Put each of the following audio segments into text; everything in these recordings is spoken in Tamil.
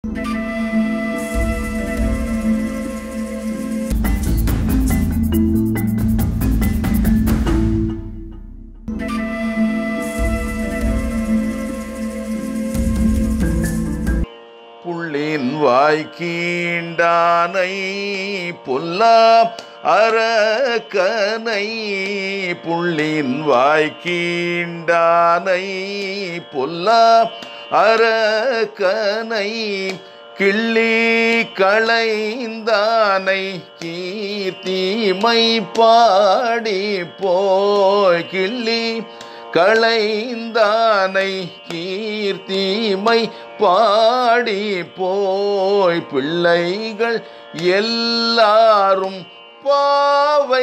புள்ளின் வாய்க்கீண்டானை பொல்லா அரக்கனை புள்ளின் வாய்க்கீண்டானை பொல்லா அரக்கனை கிள்ளி களைந்தானை கீர்த்திமை பாடி போய் கிள்ளி களைந்தானை கீர்த்திமை பாடி போய் பிள்ளைகள் எல்லாரும் பாவை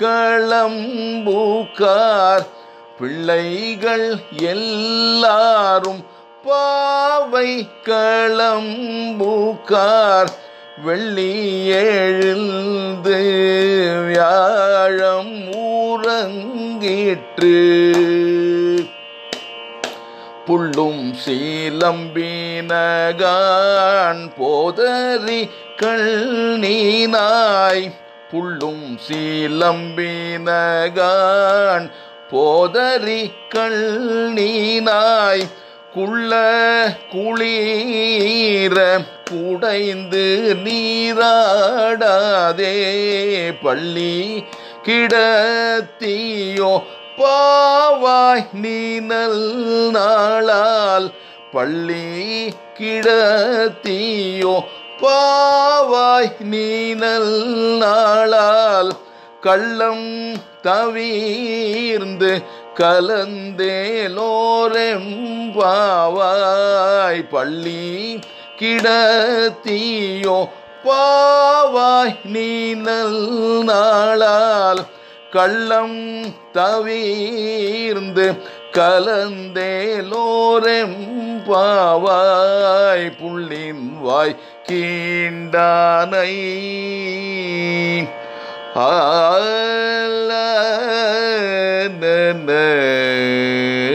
களம்பூக்கார் பிள்ளைகள் எல்லாரும் பாவை களம்பூக்கார் வெள்ளி எழுந்து வியாழம் ஊரங்கிற்று புள்ளும் சீலம்பினகான் போதறி கண்ணீனாய் புள்ளும் சீலம்பினகான் போதறி கண்ணீனாய் குள்ள குளீர குடைந்து நீராடாதே பள்ளி கிடத்தியோ பாவாய் நீனல் நாளால் பள்ளி கிடத்தியோ பாவாய் நீனல் நாளால் கள்ளம் தவிர்ந்து கலந்தேலோரெம்பாவாய் பள்ளி கிடத்தியோ பாவாய் நீனல் நாளால் கள்ளம் தவிர்ந்து கலந்தேலோரெம்பாவாய் புள்ளின் வாய் கீண்டானை ஆல